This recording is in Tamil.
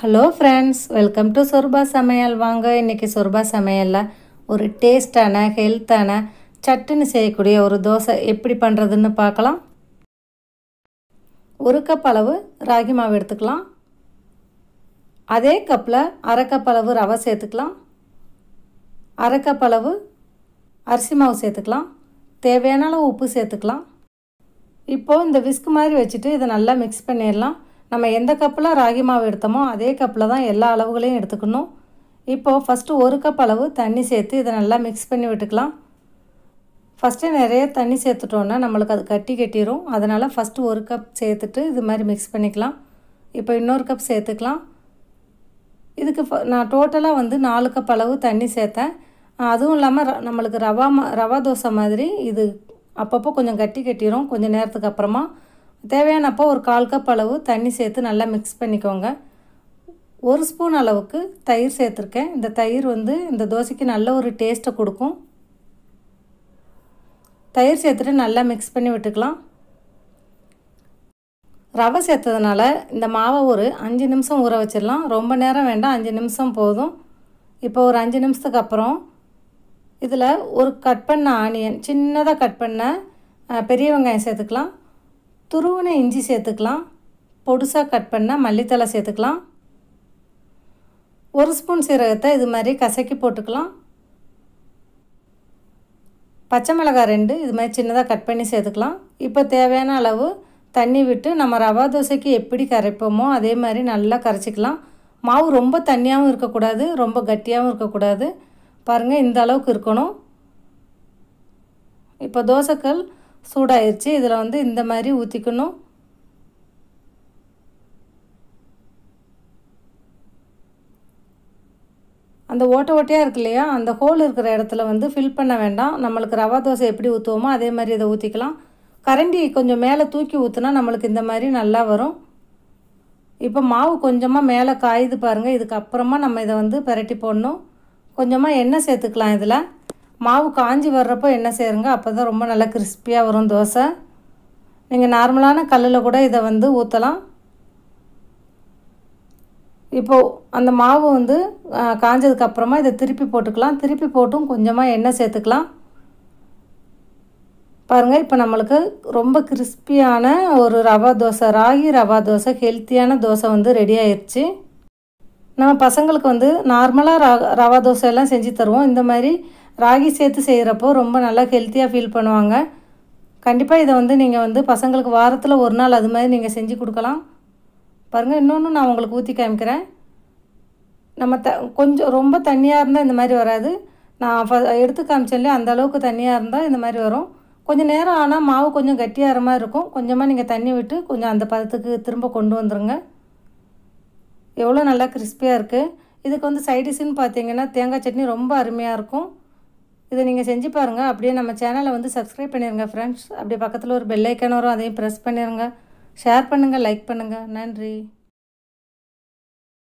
ஹலோ ஃப்ரெண்ட்ஸ் வெல்கம் டு சொர்பா சமையல் வாங்க இன்றைக்கி சொர்பா சமையலில் ஒரு டேஸ்டான ஹெல்த்தான சட்டுன்னு செய்யக்கூடிய ஒரு தோசை எப்படி பண்ணுறதுன்னு பார்க்கலாம் ஒரு கப் அளவு ராகி மாவு எடுத்துக்கலாம் அதே கப்பில் அரை கப் அளவு ரவை சேர்த்துக்கலாம் அரை கப் அளவு அரிசி மாவு சேர்த்துக்கலாம் தேவையான அளவு உப்பு சேர்த்துக்கலாம் இப்போது இந்த விஸ்க் மாதிரி வச்சுட்டு இதை நல்லா மிக்ஸ் பண்ணிடலாம் நம்ம எந்த கப்பில் ராகி மாவு எடுத்தோமோ அதே கப்பில் தான் எல்லா அளவுகளையும் எடுத்துக்கணும் இப்போது ஃபஸ்ட்டு ஒரு கப் அளவு தண்ணி சேர்த்து இதை நல்லா மிக்ஸ் பண்ணி விட்டுக்கலாம் ஃபஸ்ட்டு நிறைய தண்ணி சேர்த்துட்டோன்னா நம்மளுக்கு அது கட்டி கட்டிடும் அதனால் ஃபஸ்ட்டு ஒரு கப் சேர்த்துட்டு இது மாதிரி மிக்ஸ் பண்ணிக்கலாம் இப்போ இன்னொரு கப் சேர்த்துக்கலாம் இதுக்கு நான் டோட்டலாக வந்து நாலு கப் அளவு தண்ணி சேர்த்தேன் அதுவும் இல்லாமல் நம்மளுக்கு ரவா மா ரவா தோசை மாதிரி இது அப்பப்போ கொஞ்சம் கட்டி கட்டிடும் கொஞ்சம் நேரத்துக்கு அப்புறமா தேவையானப்போ ஒரு கால் கப் அளவு தண்ணி சேர்த்து நல்லா மிக்ஸ் பண்ணிக்கோங்க ஒரு ஸ்பூன் அளவுக்கு தயிர் சேர்த்துருக்கேன் இந்த தயிர் வந்து இந்த தோசைக்கு நல்ல ஒரு டேஸ்ட்டை கொடுக்கும் தயிர் சேர்த்துட்டு நல்லா மிக்ஸ் பண்ணி விட்டுக்கலாம் ரவை சேர்த்ததுனால இந்த மாவை ஒரு அஞ்சு நிமிஷம் ஊற வச்சிடலாம் ரொம்ப நேரம் வேண்டாம் அஞ்சு நிமிஷம் போதும் இப்போ ஒரு அஞ்சு நிமிஷத்துக்கு அப்புறம் இதில் ஒரு கட் பண்ண ஆனியன் சின்னதாக கட் பண்ண பெரிய வெங்காயம் சேர்த்துக்கலாம் துருவின இஞ்சி சேர்த்துக்கலாம் பொடுசாக கட் பண்ண மல்லித்தலை சேர்த்துக்கலாம் ஒரு ஸ்பூன் சீரகத்தை இது மாதிரி கசக்கி போட்டுக்கலாம் பச்சை மிளகாய் ரெண்டு இது மாதிரி சின்னதாக கட் பண்ணி சேர்த்துக்கலாம் இப்போ தேவையான அளவு தண்ணி விட்டு நம்ம ரவா தோசைக்கு எப்படி கரைப்போமோ அதே மாதிரி நல்லா கரைச்சிக்கலாம் மாவு ரொம்ப தண்ணியாகவும் இருக்கக்கூடாது ரொம்ப கட்டியாகவும் இருக்கக்கூடாது பாருங்கள் இந்த அளவுக்கு இருக்கணும் இப்போ தோசைக்கல் சூடாயிருச்சு இதில் வந்து இந்த மாதிரி ஊற்றிக்கணும் அந்த ஓட்டை ஓட்டையாக இருக்கு இல்லையா அந்த ஹோல் இருக்கிற இடத்துல வந்து ஃபில் பண்ண வேண்டாம் நம்மளுக்கு ரவா தோசை எப்படி ஊற்றுவோமோ அதே மாதிரி இதை ஊற்றிக்கலாம் கரண்டி கொஞ்சம் மேலே தூக்கி ஊற்றுனா நம்மளுக்கு இந்த மாதிரி நல்லா வரும் இப்போ மாவு கொஞ்சமாக மேலே காயுது பாருங்கள் இதுக்கப்புறமா நம்ம இதை வந்து பரட்டி போடணும் கொஞ்சமாக எண்ணெய் சேர்த்துக்கலாம் இதில் மாவு காஞ்சி வர்றப்போ எண்ணெய் சேருங்க அப்போ தான் ரொம்ப நல்லா கிறிஸ்பியாக வரும் தோசை நீங்கள் நார்மலான கல்லில் கூட இதை வந்து ஊற்றலாம் இப்போது அந்த மாவு வந்து காஞ்சதுக்கப்புறமா இதை திருப்பி போட்டுக்கலாம் திருப்பி போட்டும் கொஞ்சமாக எண்ணெய் சேர்த்துக்கலாம் பாருங்கள் இப்போ நம்மளுக்கு ரொம்ப கிறிஸ்பியான ஒரு ரவா தோசை ராகி ரவா தோசை ஹெல்த்தியான தோசை வந்து ரெடி ஆயிடுச்சு நம்ம பசங்களுக்கு வந்து நார்மலாக ரா ரவா தோசை எல்லாம் செஞ்சு தருவோம் இந்த மாதிரி ராகி சேர்த்து செய்கிறப்போ ரொம்ப நல்லா ஹெல்த்தியாக ஃபீல் பண்ணுவாங்க கண்டிப்பாக இதை வந்து நீங்கள் வந்து பசங்களுக்கு வாரத்தில் ஒரு நாள் அது மாதிரி நீங்கள் செஞ்சு கொடுக்கலாம் பாருங்கள் இன்னொன்று நான் உங்களுக்கு ஊற்றி காமிக்கிறேன் நம்ம த கொஞ்சம் ரொம்ப தண்ணியாக இருந்தால் இந்த மாதிரி வராது நான் ஃப எடுத்து காமிச்சேன்ல அந்த அளவுக்கு தண்ணியாக இருந்தால் இந்த மாதிரி வரும் கொஞ்சம் நேரம் ஆனால் மாவு கொஞ்சம் கட்டியாகிற மாதிரி இருக்கும் கொஞ்சமாக நீங்கள் தண்ணி விட்டு கொஞ்சம் அந்த பதத்துக்கு திரும்ப கொண்டு வந்துடுங்க எவ்வளோ நல்லா கிறிஸ்பியாக இருக்குது இதுக்கு வந்து சைடிஷ்னு பார்த்தீங்கன்னா தேங்காய் சட்னி ரொம்ப அருமையாக இருக்கும் இதை நீங்கள் செஞ்சு பாருங்கள் அப்படியே நம்ம சேனலை வந்து சப்ஸ்கிரைப் பண்ணிடுங்க ஃப்ரெண்ட்ஸ் அப்படியே பக்கத்தில் ஒரு பெல் ஐக்கான் வரும் அதையும் ப்ரெஸ் பண்ணிடுங்க ஷேர் பண்ணுங்கள் லைக் பண்ணுங்கள் நன்றி